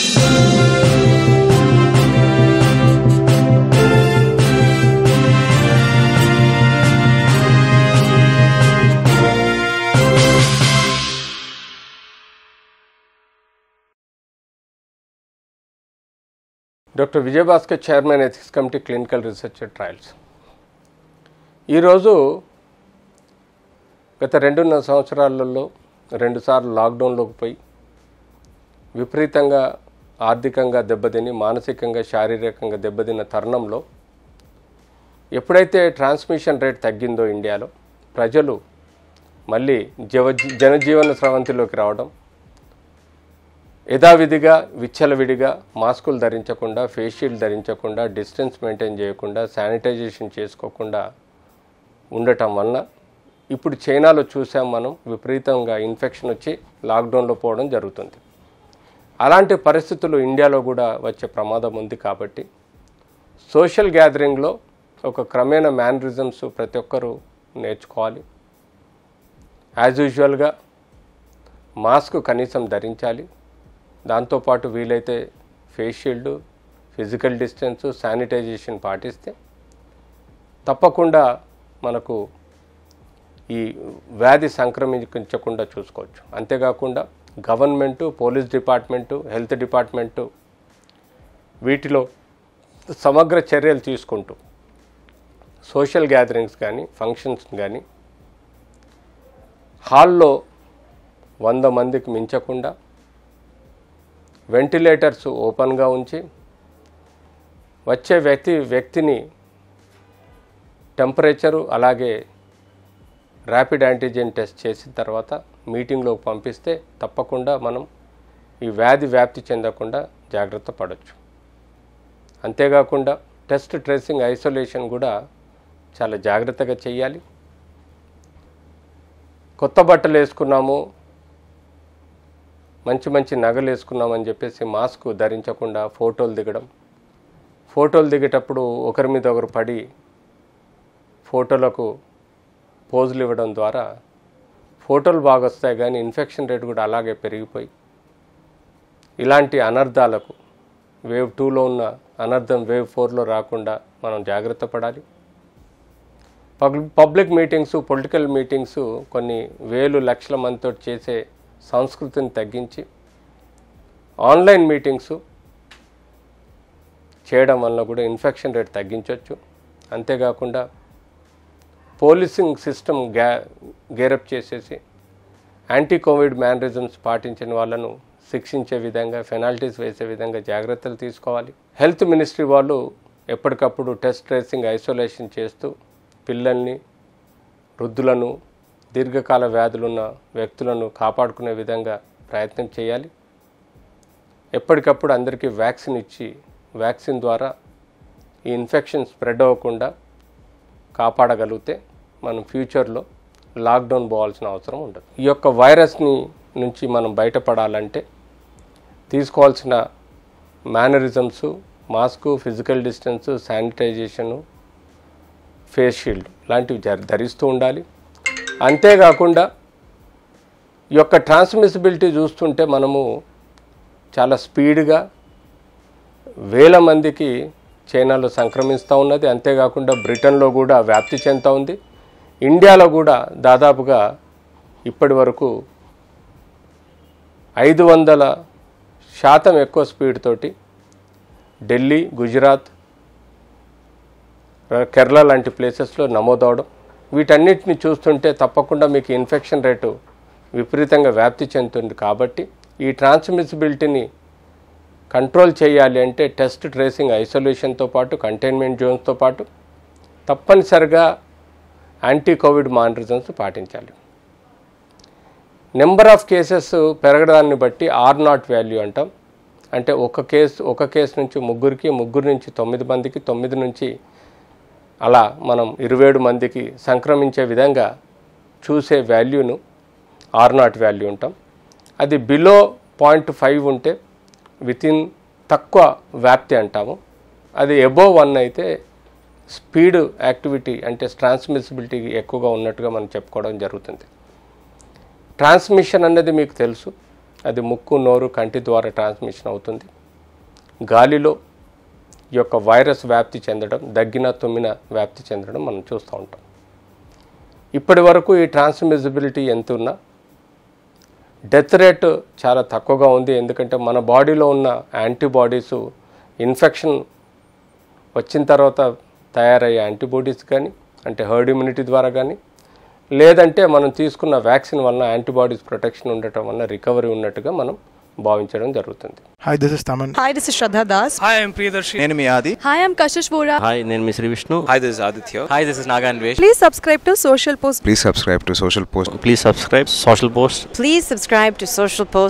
Doctor Vijayabhaskar chairman ethics committee clinical research trials ఈరోజు గత రెండున్నర సంవత్సరాలలో రెండుసార్లు లాక్డౌన్లోకి పోయి విపరీతంగా ఆర్థికంగా దెబ్బతిని మానసికంగా శారీరకంగా దెబ్బతిన్న తరుణంలో ఎప్పుడైతే ట్రాన్స్మిషన్ రేట్ తగ్గిందో ఇండియాలో ప్రజలు మళ్ళీ జవ జనజీవన స్రవంతిలోకి రావడం యథావిధిగా విచ్చలవిడిగా మాస్కులు ధరించకుండా ఫేస్ షీల్డ్ ధరించకుండా డిస్టెన్స్ మెయింటైన్ చేయకుండా శానిటైజేషన్ చేసుకోకుండా ఉండటం వలన ఇప్పుడు చైనాలో చూసాం మనం విపరీతంగా ఇన్ఫెక్షన్ వచ్చి లాక్డౌన్లో పోవడం జరుగుతుంది అలాంటి పరిస్థితులు ఇండియాలో కూడా వచ్చే ప్రమాదం ఉంది కాబట్టి సోషల్ గ్యాదరింగ్లో ఒక క్రమేణ మ్యానరిజమ్స్ ప్రతి ఒక్కరూ నేర్చుకోవాలి యాజ్ యూజువల్గా మాస్క్ కనీసం ధరించాలి దాంతోపాటు వీలైతే face shield physical distance sanitization పాటిస్తే తప్పకుండా మనకు ఈ వ్యాధి సంక్రమించకుండా చూసుకోవచ్చు అంతేకాకుండా government police department health department వీటిలో సమగ్ర చర్యలు తీసుకుంటూ సోషల్ గ్యాదరింగ్స్ కానీ ఫంక్షన్స్ కానీ హాల్లో వంద మందికి మించకుండా వెంటిలేటర్స్ ఓపెన్గా ఉంచి వచ్చే వ్యక్తి వ్యక్తిని టెంపరేచరు అలాగే ర్యాపిడ్ యాంటీజెన్ టెస్ట్ చేసిన తర్వాత మీటింగ్లోకి పంపిస్తే తప్పకుండా మనం ఈ వ్యాధి వ్యాప్తి చెందకుండా జాగ్రత్త పడవచ్చు అంతేకాకుండా టెస్ట్ ట్రేసింగ్ ఐసోలేషన్ కూడా చాలా జాగ్రత్తగా చేయాలి కొత్త బట్టలు వేసుకున్నాము మంచి మంచి నగలు వేసుకున్నామని చెప్పేసి మాస్క్ ధరించకుండా ఫోటోలు దిగడం ఫోటోలు దిగేటప్పుడు ఒకరి మీద ఒకరు పడి ఫోటోలకు పోజులు ఇవ్వడం ద్వారా ఫోటోలు బాగా వస్తాయి కానీ ఇన్ఫెక్షన్ రేట్ కూడా అలాగే పెరిగిపోయి ఇలాంటి అనర్థాలకు వేవ్ టూలో ఉన్న అనర్థం వేవ్ ఫోర్లో రాకుండా మనం జాగ్రత్త పడాలి public public meetings political meetings కొన్ని వేలు లక్షల మందితో చేసే సంస్కృతిని తగ్గించి ఆన్లైన్ మీటింగ్స్ చేయడం వల్ల కూడా ఇన్ఫెక్షన్ రేట్ తగ్గించవచ్చు అంతేకాకుండా పోలీసింగ్ సిస్టమ్ గ్యా గేరప్ చేసేసి యాంటీ కోవిడ్ మేనరిజమ్స్ పాటించిన వాళ్ళను శిక్షించే విధంగా పెనాల్టీస్ వేసే విధంగా జాగ్రత్తలు తీసుకోవాలి హెల్త్ మినిస్ట్రీ వాళ్ళు ఎప్పటికప్పుడు టెస్ట్ ట్రేసింగ్ ఐసోలేషన్ చేస్తూ పిల్లల్ని వృద్ధులను దీర్ఘకాల వ్యాధులున్న వ్యక్తులను కాపాడుకునే విధంగా ప్రయత్నం చేయాలి ఎప్పటికప్పుడు అందరికీ వ్యాక్సిన్ ఇచ్చి వ్యాక్సిన్ ద్వారా ఈ ఇన్ఫెక్షన్ స్ప్రెడ్ అవ్వకుండా కాపాడగలిగితే మనం ఫ్యూచర్లో లాక్డౌన్ పోవాల్సిన అవసరం ఉండదు ఈ యొక్క వైరస్ని నుంచి మనం బయటపడాలంటే తీసుకోవాల్సిన mannerisms mask physical distance sanitization face shield లాంటివి జరి ధరిస్తూ ఉండాలి అంతేకాకుండా ఈ యొక్క ట్రాన్స్మిసిబిలిటీ చూస్తుంటే మనము చాలా స్పీడ్గా వేల మందికి చైనాలో సంక్రమిస్తూ ఉన్నది అంతేకాకుండా బ్రిటన్లో కూడా వ్యాప్తి చెందుతూ ఉంది ఇండియాలో కూడా దాదాపుగా ఇప్పటి వరకు ఐదు వందల శాతం ఎక్కువ స్పీడ్ తోటి ఢిల్లీ గుజరాత్ కేరళ లాంటి ప్లేసెస్లో నమోదవడం వీటన్నిటిని చూస్తుంటే తప్పకుండా మీకు ఇన్ఫెక్షన్ రేటు విపరీతంగా వ్యాప్తి చెందుతుంది కాబట్టి ఈ ట్రాన్స్మిసిబిలిటీని కంట్రోల్ చేయాలి అంటే టెస్ట్ ట్రేసింగ్ ఐసోలేషన్తో పాటు కంటైన్మెంట్ జోన్స్తో పాటు తప్పనిసరిగా యాంటీ కోవిడ్ మానిటర్స్ పాటించాలి నెంబర్ ఆఫ్ కేసెస్ పెరగడాన్ని బట్టి ఆర్ నాట్ వాల్యూ అంటాం అంటే ఒక కేసు ఒక కేసు నుంచి ముగ్గురికి ముగ్గురు నుంచి తొమ్మిది మందికి తొమ్మిది నుంచి అలా మనం ఇరవై ఏడు మందికి సంక్రమించే విధంగా చూసే వాల్యూను ఆర్ నాట్ వాల్యూ ఉంటాం అది బిలో పాయింట్ ఫైవ్ ఉంటే వితిన్ తక్కువ వ్యాప్తి అంటాము అది ఎబోవ్ వన్ అయితే స్పీడ్ యాక్టివిటీ అంటే ట్రాన్స్మిసిబిలిటీ ఎక్కువగా ఉన్నట్టుగా మనం చెప్పుకోవడం జరుగుతుంది ట్రాన్స్మిషన్ అన్నది మీకు తెలుసు అది ముక్కు నోరు కంటి ద్వారా ట్రాన్స్మిషన్ అవుతుంది గాలిలో ఈ యొక్క వైరస్ వ్యాప్తి చెందడం దగ్గిన తుమ్మిన వ్యాప్తి చెందడం మనం చూస్తూ ఉంటాం ఇప్పటి వరకు ఈ ట్రాన్స్మిజిబిలిటీ ఎంత ఉన్నా డెత్ రేట్ చాలా తక్కువగా ఉంది ఎందుకంటే మన బాడీలో ఉన్న యాంటీబాడీస్ ఇన్ఫెక్షన్ వచ్చిన తర్వాత తయారయ్యే యాంటీబాడీస్ కానీ అంటే హర్డ్ ఇమ్యూనిటీ ద్వారా కానీ లేదంటే మనం తీసుకున్న వ్యాక్సిన్ వలన యాంటీబాడీస్ ప్రొటెక్షన్ ఉండటం వలన రికవరీ ఉన్నట్టుగా మనం భావించడం జరుగుతుంది Hi, this is Taman. Hi, this is Shraddha Das. Hi, I'm Priyadarshi. నేను మీ ఆది Hi, I'm Kashish Vora. Hi నేను మీ Sri Vishnu hi this is Aditya hi this is నాగాన్ వేష్ Please subscribe to Social Post. Please subscribe to Social Post please subscribe Social Post Please subscribe to Social Post.